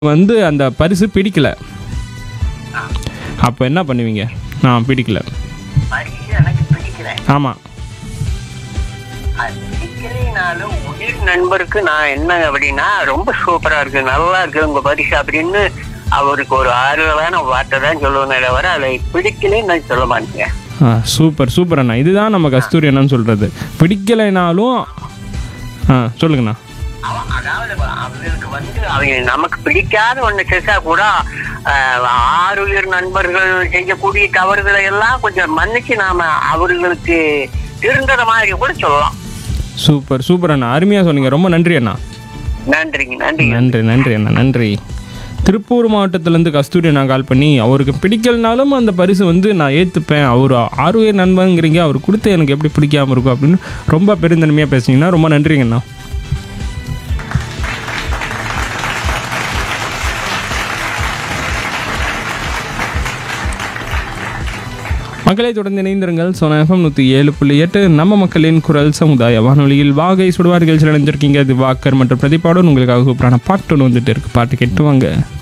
வந்து அந்த பரிசு பிடிக்கல அப்போ என்ன பண்ணுவீங்க நான் பிடிக்கல பரிசு எனக்கு பிடிக்கல ஆமாம் அது பிடிக்கலைனாலும் உயிர் நண்பருக்கு நான் என்ன அப்படின்னா ரொம்ப சூப்பரா இருக்கு நல்லா இருக்கு உங்க பரிசு அப்படின்னு அவருக்கு ஒரு ஆறுதலான வார்த்தை தான் சொல்லுவேனே தவிர அதை பிடிக்கலைன்னு நான் சொல்ல மாட்டேங்க ஆ சூப்பர் சூப்பர் அண்ணா இதுதான் நம்ம கஸ்தூரி அண்ணான்னு சொல்கிறது பிடிக்கலைனாலும் ஆ சொல்லுங்கண்ணா அவன் அதாவது அவங்களுக்கு வந்து அவங்க நமக்கு பிடிக்காத ஒண்ணு செஞ்சா கூட ஆஹ், ஆறுயிர் நண்பர்கள் செய்யக்கூடிய தவறுகளை எல்லாம் கொஞ்சம் மன்னிச்சு நாம அவர்களுக்கு திருந்தத மாதிரி கூட சொல்லலாம் சூப்பர் சூப்பர் அண்ணா அருமையாக சொன்னீங்க ரொம்ப நன்றி அண்ணா நன்றிங்க நன்றிங்க நன்றி நன்றி அண்ணா நன்றி திருப்பூர் மாவட்டத்திலேருந்து கஸ்தூரி அண்ணா கால் பண்ணி அவருக்கு பிடிக்கலனாலும் அந்த பரிசு வந்து நான் ஏற்றுப்பேன் அவர் ஆறுவேர் நண்பங்கிறீங்க அவர் கொடுத்து எனக்கு எப்படி பிடிக்காம இருக்கும் அப்படின்னு ரொம்ப பெருந்தன்மையாக பேசுனீங்கன்னா ரொம்ப நன்றிங்க அண்ணா மக்களை தொடர்ந்து இணைந்திருங்கள் சோனா எஃப்எம் நூற்றி ஏழு புள்ளி எட்டு நம்ம மக்களின் குரல் சமுதாய வானொலியில் வாகை சுடுவார்கள் இணைஞ்சிருக்கீங்க இது வாக்கர் மற்றும் பிரதிபாடன் உங்களுக்காக சூப்பரான பாட்டு ஒன்று வந்துட்டு இருக்கு பாட்டு கேட்டு வாங்க